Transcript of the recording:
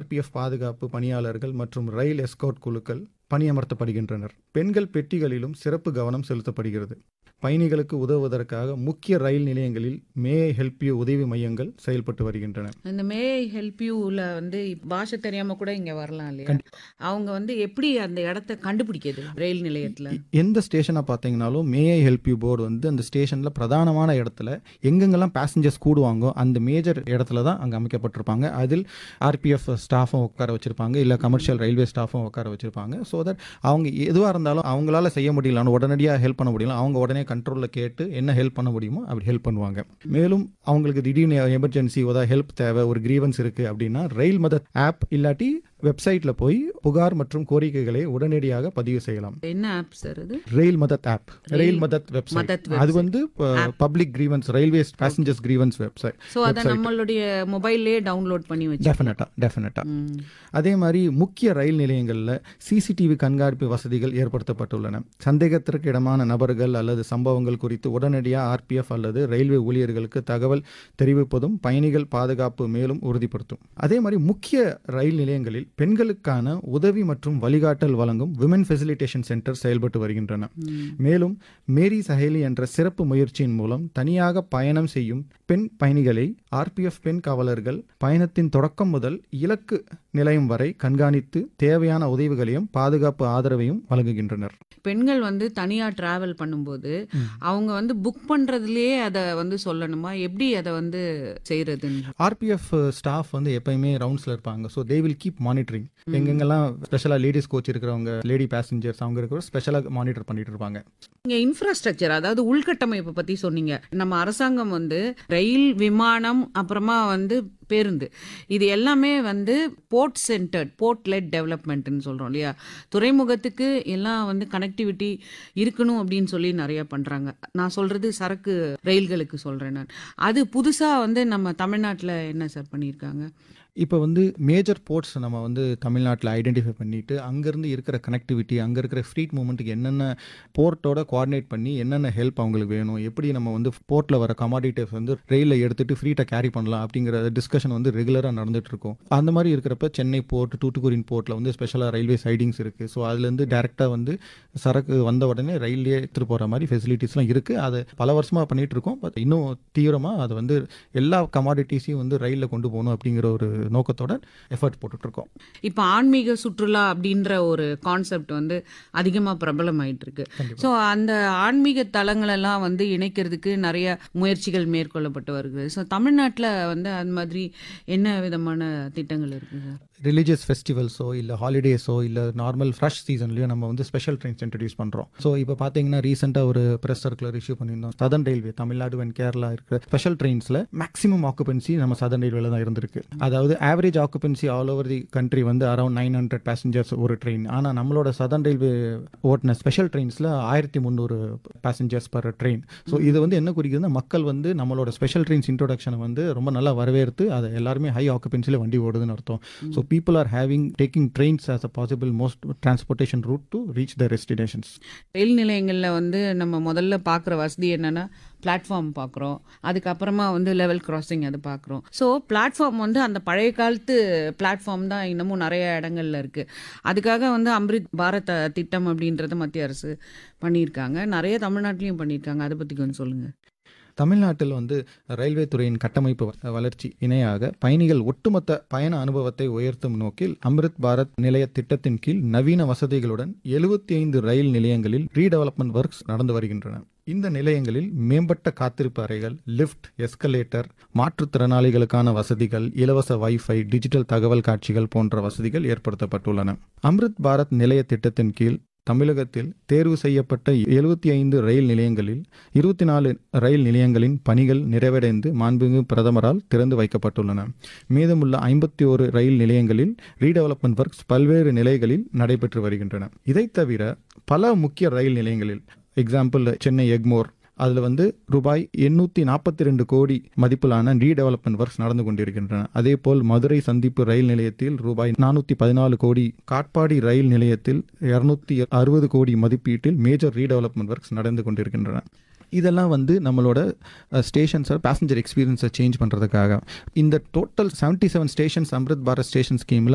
RPF பாதுகாப்பு பணியாளர்கள் மற்றும் ரயில் எஸ்கார்ட் குழுக்கள் பணியமர்த்தப்படுகின்றனர் பெண்கள் பெட்டிகளிலும் சிறப்பு கவனம் செலுத்தப்படுகிறது பயணிகளுக்கு உதவுவதற்காக முக்கிய ரயில் நிலையங்களில் மே ஹெல்ப் யூ உதவி மையங்கள் செயல்பட்டு வருகின்றன இந்த மே ஹெல்ப் யூல வந்து பாஷை தெரியாம கூட இங்க வரலாம் இல்லையா அவங்க வந்து எப்படி அந்த இடத்த கண்டுபிடிக்கிறது ரயில் நிலையத்துல எந்த ஸ்டேஷனை பார்த்தீங்கனாலும் மே ஹெல்ப் யூ போர்டு வந்து அந்த ஸ்டேஷனில் பிரதானமான இடத்துல எங்கெங்கெல்லாம் பேசஞ்சர்ஸ் கூடுவாங்கோ அந்த மேஜர் இடத்துல தான் அங்கே அமைக்கப்பட்டிருப்பாங்க அதில் ஆர்பிஎஃப் ஸ்டாஃபும் உட்கார வச்சிருப்பாங்க இல்லை கமர்ஷியல் ரயில்வே ஸ்டாஃபும் உட்கார வச்சிருப்பாங்க ஸோ தட் அவங்க எதுவாக இருந்தாலும் அவங்களால செய்ய முடியலன்னு உடனடியாக ஹெல்ப் பண்ண முடியல அவங்க உடனே கண்ட்ரோலில் கேட்டு என்ன ஹெல்ப் பண்ண முடியுமோ அப்படி ஹெல்ப் பண்ணுவாங்க மேலும் அவங்களுக்கு திடீர்னு எமர்ஜென்சி ஏதாவது ஹெல்ப் தேவை ஒரு கிரீவன்ஸ் இருக்குது அப்படின்னா ரயில் மதத் ஆப் இல்லாட்டி வெப்சைட்டில் போய் புகார் மற்றும் கோரிக்கைகளை உடனடியாக பதிவு செய்யலாம் என்ன ஆப் சார் அது ரயில் மதத் ஆப் ரயில் மதத் வெப்சைட் மதத் அது வந்து public grievance railway passengers grievance website so அத நம்மளுடைய மொபைல்லே டவுன்லோட் பண்ணி வச்சு டெஃபினட்டா டெஃபினட்டா ம். அதே மாதிரி முக்கிய ரயில் நிலையங்களில் சிசிடிவி கண்காணிப்பு வசதிகள் ஏற்படுத்தப்பட்டுள்ளன சந்தேகத்திற்கு இடமான நபர்கள் அல்லது சம்பவங்கள் குறித்து உடனடியாக ஆர்பிஎஃப் அல்லது ரயில்வே ஊழியர்களுக்கு தகவல் தெரிவிப்பதும் பயணிகள் பாதுகாப்பு மேலும் உறுதிப்படுத்தும் அதே மாதிரி முக்கிய ரயில் நிலையங்களில் பெண்களுக்கான உதவி மற்றும் வழிகாட்டல் வழங்கும் விமன் ஃபெசிலிட்டேஷன் சென்டர் செயல்பட்டு வருகின்றன மேலும் மேரி சஹேலி என்ற சிறப்பு முயற்சியின் மூலம் தனியாக பயணம் செய்யும் பெண் பயணிகளை ஆர்பிஎஃப் பெண் காவலர்கள் பயணத்தின் தொடக்கம் முதல் இலக்கு நிலையம் வரை கண்காணித்து தேவையான உதவிகளையும் பாதுகாப்பு ஆதரவையும் வழங்குகின்றனர் பெண்கள் வந்து தனியா டிராவல் பண்ணும்போது அவங்க வந்து புக் பண்றதுலயே அத வந்து சொல்லணுமா எப்படி அதை வந்து செய்யறதுன்னு ஆர்பிஎஃப் ஸ்டாஃப் வந்து எப்பயுமே ரவுண்ட்ஸில் இருப்பாங்க so they will keep monitoring எங்கெங்கெல்லாம் ஸ்பெஷலாக லேடிஸ் கோச் இருக்கிறவங்க லேடி பேசஞ்சர்ஸ் அவங்க இருக்கிற ஸ்பெஷலாக மானிட்டர் பண்ணிட்டு இருப்பாங்க இங்க இன்ஃப்ராஸ்ட்ரக்சர் அதாவது உள்கட்டமைப்பை பத்தி சொன்னீங்க நம்ம அரசாங்கம் வந்து ரயில் விமானம் அப்புறமா வந்து பேருந்து இது எல்லாமே வந்து போர்ட் சென்டர்ட் போர்ட் லெட் டெவலப்மெண்ட்னு சொல்றோம் இல்லையா துறைமுகத்துக்கு எல்லாம் வந்து கனெக்டிவிட்டி இருக்கணும் அப்படின்னு சொல்லி நிறைய பண்றாங்க நான் சொல்றது சரக்கு ரயில்களுக்கு சொல்றேன் நான் அது புதுசா வந்து நம்ம தமிழ்நாட்டுல என்ன சார் பண்ணியிருக்காங்க இப்போ வந்து மேஜர் போர்ட்ஸ் நம்ம வந்து தமிழ்நாட்டில் ஐடென்டிஃபை பண்ணிட்டு அங்கேருந்து இருக்கிற கனெக்டிவிட்டி அங்கே இருக்கிற ஃப்ரீட் மூமெண்ட்டுக்கு என்னென்ன போர்ட்டோட கோஆர்டினேட் பண்ணி என்னென்ன ஹெல்ப் அவங்களுக்கு வேணும் எப்படி நம்ம வந்து போர்ட்டில் வர கமாடிட்டிவ்ஸ் வந்து ரயிலில் எடுத்துட்டு ஃப்ரீட்டாக கேரி பண்ணலாம் அப்படிங்கிற டிஸ்கஷன் வந்து ரெகுலராக நடந்துட்டு இருக்கும் அந்த மாதிரி இருக்கிறப்ப சென்னை போர்ட் தூத்துக்குடியின் போர்ட்டில் வந்து ஸ்பெஷலாக ரயில்வே சைடிங்ஸ் இருக்குது ஸோ அதுலேருந்து டேரெக்டாக வந்து சரக்கு வந்த உடனே ரயிலே எடுத்துகிட்டு போகிற மாதிரி ஃபெசிலிட்டிஸ்லாம் இருக்குது அது பல வருஷமாக பண்ணிட்டு இருக்கோம் பட் இன்னும் தீவிரமாக அது வந்து எல்லா கமாடிட்டிஸையும் வந்து ரயிலில் கொண்டு போகணும் அப்படிங்கிற ஒரு நோக்கத்தோட எஃபர்ட் போட்டுட்ருக்கோம் இப்போ ஆன்மீக சுற்றுலா அப்படின்ற ஒரு கான்செப்ட் வந்து அதிகமாக பிரபலமாயிட்டு இருக்கு ஸோ அந்த ஆன்மீக தலங்களெல்லாம் வந்து இணைக்கிறதுக்கு நிறைய முயற்சிகள் மேற்கொள்ளப்பட்டு வருகிறது ஸோ தமிழ்நாட்டில் வந்து அந்த மாதிரி என்ன விதமான திட்டங்கள் இருக்குது ரிலீஜியஸ் ஃபெஸ்டிவல்ஸோ இல்லை ஹாலிடேஸோ இல்லை நார்மல் ஃப்ரெஷ் சீசன்லையோ நம்ம வந்து ஸ்பெஷல் ட்ரெயின்ஸ் இன்ட்ரடியூஸ் பண்ணுறோம் ஸோ இப்போ பார்த்தீங்கன்னா ரீசெண்டாக ஒரு ப்ரெஸ் சர்க்குலர் இஷ்யூ பண்ணியிருந்தோம் southern railway Tamil Nadu and Kerala இருக்கிற ஸ்பெஷல் ட்ரெயின்ஸில் மேக்ஸிமம் ஆக்குபென்சி நம்ம சதன் ரயில்வேல தான் இருந்திருக்கு அதாவது average occupancy all over the country வந்து அரௌண்ட் நைன் ஹண்ட்ரட் பேசஞ்சர்ஸ் ஒரு ட்ரெயின் ஆனால் நம்மளோட சதன் ரயில்வே ஓட்டின ஸ்பெஷல் ட்ரெயின்ஸில் ஆயிரத்தி முந்நூறு பேசஞ்சர்ஸ் பர் ட்ரெயின் ஸோ இது வந்து என்ன குறிக்குதுன்னா மக்கள் வந்து நம்மளோட ஸ்பெஷல் ட்ரெயின்ஸ் இன்ட்ரோடக்ஷனை வந்து ரொம்ப நல்லா வரவேற்று அதை எல்லாருமே ஹை ஆக்குபென்சியில் வண்டி ஓடுதுன்னு அர்த்தம் so people are having taking trains as a possible most transportation route to reach their destinations ரயில் நிலையங்களில் வந்து நம்ம முதல்ல பார்க்குற வசதி என்னன்னா பிளாட்ஃபார்ம் பார்க்குறோம் அதுக்கப்புறமா வந்து லெவல் கிராசிங் அது பார்க்குறோம் ஸோ பிளாட்ஃபார்ம் வந்து அந்த பழைய காலத்து பிளாட்ஃபார்ம் தான் இன்னமும் நிறைய இடங்கள்ல இருக்கு அதுக்காக வந்து அம்ரித் பாரத் திட்டம் அப்படின்றத மத்திய அரசு பண்ணியிருக்காங்க நிறைய தமிழ்நாட்டிலையும் பண்ணியிருக்காங்க அதை பற்றி கொஞ்சம் சொல்லுங்க தமிழ்நாட்டில் வந்து ரயில்வே துறையின் கட்டமைப்பு வ- வளர்ச்சி இணையாக பயணிகள் ஒட்டுமொத்த பயண அனுபவத்தை உயர்த்தும் நோக்கில் அம்ரித் பாரத் நிலைய திட்டத்தின் கீழ் நவீன வசதிகளுடன் எழுபத்தி ஐந்து ரயில் நிலையங்களில் ரீடெவலப்மெண்ட் ஒர்க்ஸ் நடந்து வருகின்றன இந்த நிலையங்களில் மேம்பட்ட காத்திருப்பு அறைகள் லிஃப்ட் எஸ்கலேட்டர் மாற்றுத்திறனாளிகளுக்கான வசதிகள் இலவச வைஃபை டிஜிட்டல் தகவல் காட்சிகள் போன்ற வசதிகள் ஏற்படுத்தப்பட்டுள்ளன அம்ரித் பாரத் நிலைய திட்டத்தின் கீழ் தமிழகத்தில் தேர்வு செய்யப்பட்ட எழுபத்தி ஐந்து ரயில் நிலையங்களில் இருபத்தி நாலு ரயில் நிலையங்களின் பணிகள் நிறைவடைந்து மாண்புமிகு பிரதமரால் திறந்து வைக்கப்பட்டுள்ளன மீதமுள்ள ஐம்பத்தி ஒரு ரயில் நிலையங்களில் ரீடெவலப்மெண்ட் ஒர்க்ஸ் பல்வேறு நிலைகளில் நடைபெற்று வருகின்றன இதைத் தவிர பல முக்கிய ரயில் நிலையங்களில் எக்ஸாம்பிள் சென்னை எக்மோர் அதில் வந்து ரூபாய் எண்ணூற்றி நாற்பத்தி ரெண்டு கோடி மதிப்பிலான ரீடெவலப்மெண்ட் ஒர்க்ஸ் நடந்து கொண்டிருக்கின்றன அதேபோல் மதுரை சந்திப்பு ரயில் நிலையத்தில் ரூபாய் நானூற்றி பதினாலு கோடி காட்பாடி ரயில் நிலையத்தில் இரநூத்தி அறுபது கோடி மதிப்பீட்டில் மேஜர் ரீடெவலப்மெண்ட் ஒர்க்ஸ் நடந்து கொண்டிருக்கின்றன இதெல்லாம் வந்து நம்மளோட ஸ்டேஷன்ஸை பேசஞ்சர் எக்ஸ்பீரியன்ஸை சேஞ்ச் பண்ணுறதுக்காக இந்த total seventy seven stations Amrit Bharat station ஸ்கீமில்